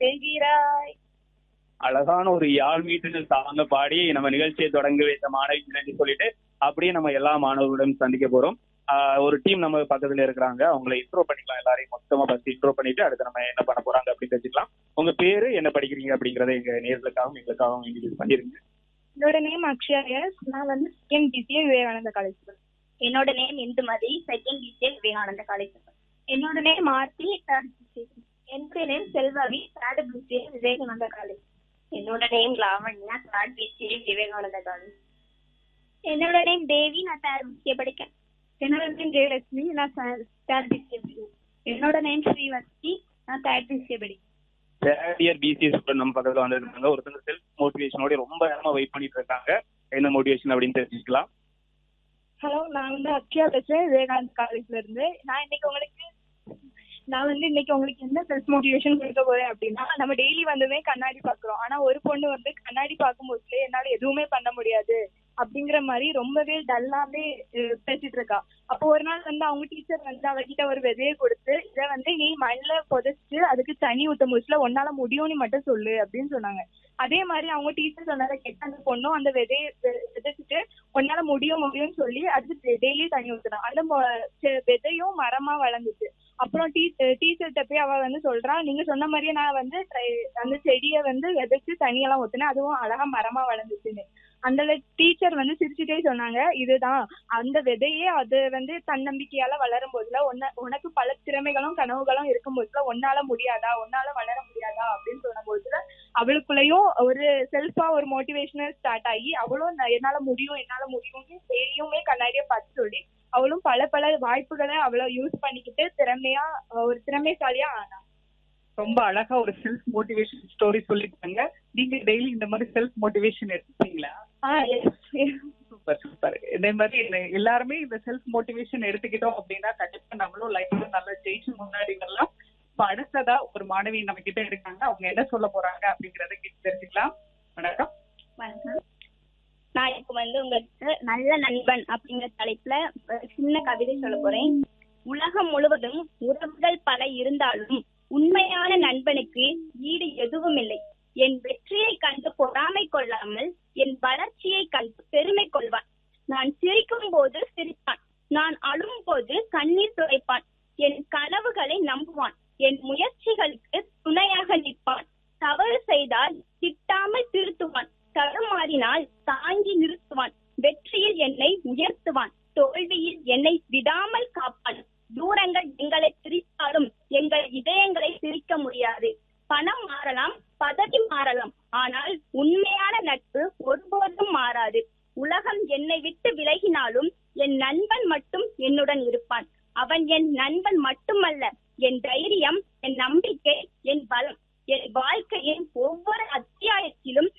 காட்டுகிறாய் அழகான ஒரு யாழ் மீட்டு சாங்க பாடி நம்ம நிகழ்ச்சியை தொடங்க வைத்த மாணவி நன்றி சொல்லிட்டு அப்படியே நம்ம எல்லா மாணவர்களுடன் சந்திக்க போறோம் ஆஹ் ஒரு டீம் நம்ம பக்கத்துல இருக்கிறாங்க அவங்களை இன்ட்ரோ பண்ணிக்கலாம் எல்லாரையும் மொத்தமா ஃபர்ஸ்ட் இன்ட்ரோ பண்ணிட்டு அடுத்து நம்ம என்ன பண்ண போறாங்க அப்படின்னு தெரிஞ்சுக்கலாம் உங்க பேரு என்ன படிக்கிறீங்க அப்படிங்கறத எங்க நேர்களுக்காகவும் எங்களுக்காகவும் இன்ட்ரடியூஸ் பண்ணிருங்க என்னோட நேம் அக்ஷயா எஸ் நான் வந்து செகண்ட் பிசிஏ விவேகானந்தா காலேஜ் என்னோட name Indumathi second BCA Vivekananda college என்னோட நேம் ஆர்த்தி தேர்ட் பிசிஏ என்னோட நேம் செல்வாவி தேர்ட் பிசிஏ விவேகானந்த காலேஜ் என்னோட name Lavanya third BCA Vivekananda college என்னோட நேம் தேவி நான் தேர்ட் பிசிஏ படிக்கேன் என்னோட நேம் ஜெயலட்சுமி நான் தேர்ட் பிசிஏ என்னோட நேம் ஸ்ரீவஸ்தி நான் தேர்ட் பிசிஏ படிக்கிறேன் தேர்ட் இயர் பிசி ஸ்டூடெண்ட் நம்ம பக்கத்துல வந்திருக்காங்க ஒருத்தங்க செல்ஃப் மோட்டிவேஷனோட ரொம்ப நேரமா வெயிட் பண்ணிட்டு இருக்காங்க என்ன மோட்டிவேஷன் அப்படின்னு தெரிஞ்சுக்கலாம் ஹலோ நான் வந்து அக்ஷயா பேசுறேன் விவேகானந்த் காலேஜ்ல இருந்து நான் இன்னைக்கு உங்களுக்கு நான் வந்து இன்னைக்கு உங்களுக்கு என்ன செல்ஃப் மோட்டிவேஷன் கொடுக்க போறேன் அப்படின்னா நம்ம டெய்லி வந்துமே கண்ணாடி பாக்குறோம் ஆனா ஒரு பொண்ணு வந்து கண்ணாடி பார்க்கும்போது என்னால எதுவுமே பண்ண முடியாது அப்படிங்கிற மாதிரி ரொம்பவே டல்லாவே அஹ், பேசிட்டு இருக்கா அப்போ ஒரு நாள் வந்து அவங்க டீச்சர் வந்து அவகிட்ட ஒரு விதையை கொடுத்து இதை வந்து நீ மண்ணில புதைச்சிட்டு அதுக்கு தண்ணி ஊத்த முடிச்சுல உன்னால முடியும்னு மட்டும் சொல்லு அப்படின்னு சொன்னாங்க அதே மாதிரி அவங்க டீச்சர் சொன்னதை கேட்டு அந்த பொண்ணும் அந்த விதையை வெ- விதைச்சிட்டு உன்னால முடியும் முடியும்னு சொல்லி அதுக்கு டெய்லி தண்ணி ஊத்துறான் அந்த மொ- செ- விதையும் மரமா வளர்ந்துச்சு அப்புறம் டீ டீச்சர்கிட்ட போய் அவ வந்து சொல்றா நீங்க சொன்ன மாதிரியே நான் வந்து try- அந்த செடியை வந்து விதைச்சு தண்ணியெல்லாம் ஊத்துனேன் அதுவும் அழகா மரமா வளர்ந்துச்சுன்னு அந்த டீச்சர் வந்து சிரிச்சுட்டே சொன்னாங்க இதுதான் அந்த விதையே அது வந்து தன்னம்பிக்கையால வளரும் போதுல உன்ன உனக்கு பல திறமைகளும் கனவுகளும் இருக்கும் போதுல உன்னால முடியாதா உன்னால வளர முடியாதா அப்படின்னு சொன்ன போதுல அவளுக்குள்ளயும் ஒரு செல்ஃபா ஒரு மோட்டிவேஷனல் ஸ்டார்ட் ஆகி அவளும் நான் என்னால முடியும் என்னால முடியும்னு டெய்லியுமே கண்ணாடியை பார்த்து சொல்லி அவளும் பல பல வாய்ப்புகளை அவளை யூஸ் பண்ணிக்கிட்டு திறமையா அஹ் ஒரு திறமைசாலியா ஆனா ரொம்ப அழகா ஒரு செல்ஃப் மோட்டிவேஷன் ஸ்டோரி சொல்லிட்டாங்க நீங்க டெய்லி இந்த மாதிரி செல்ஃப் மோட்டிவேஷன் எடுத்துப்பீங்களா ah yes, yes. Super super இதே மாதிரி இந்த எல்லாருமே இந்த செல்ஃப் மோட்டிவேஷன் எடுத்துக்கிட்டோம் அப்படின்னா கண்டிப்பா நம்மளும் லைஃப்ல நல்லா ஜெயிச்சு முன்னாடி வரலாம் இப்ப அடுத்ததா ஒரு மாணவி நம்ம கிட்ட இருக்காங்க அவங்க என்ன சொல்ல போறாங்க அப்படிங்கறத கேட்டு தெரிஞ்சுக்கலாம் வணக்கம் வணக்கம் நான் இப்போ வந்து உங்களுக்கு நல்ல நண்பன் அப்படிங்கிற தலைப்புல ஒரு சின்ன கவிதை சொல்ல போறேன் உலகம் முழுவதும் உறவுகள் பல இருந்தாலும் உண்மையான நண்பனுக்கு ஈடு எதுவும் இல்லை என் வெற்றியை கண்டு பொறாமை கொள்ளாமல் என் வளர்ச்சியை கண்டு பெருமை கொள்வான் நான் சிரிக்கும் போது சிரிப்பான் நான் அழும் போது கண்ணீர் துடைப்பான் என் கனவுகளை நம்புவான் என் முயற்சிகளுக்கு துணையாக நிற்பான் தவறு செய்தால் திட்டாமல் திருத்துவான் தடுமாறினால் தாங்கி நிறுத்துவான் வெற்றியில் என்னை உயர்த்துவான் தோல்வியில் என்னை விடாமல் காப்பான் தூரங்கள் எங்களை பிரித்தாலும் எங்கள் இதயங்களை பிரிக்க முடியாது பணம் மாறலாம் பதவி மாறலாம் ஆனால் உண்மையான நட்பு ஒருபோதும் மாறாது உலகம் என்னை விட்டு விலகினாலும் என் நண்பன் மட்டும் என்னுடன் இருப்பான் அவன் என் நண்பன் மட்டுமல்ல என் தைரியம் என் நம்பிக்கை என் பலம் என் வாழ்க்கையின் ஒவ்வொரு அத்தியாயத்திலும்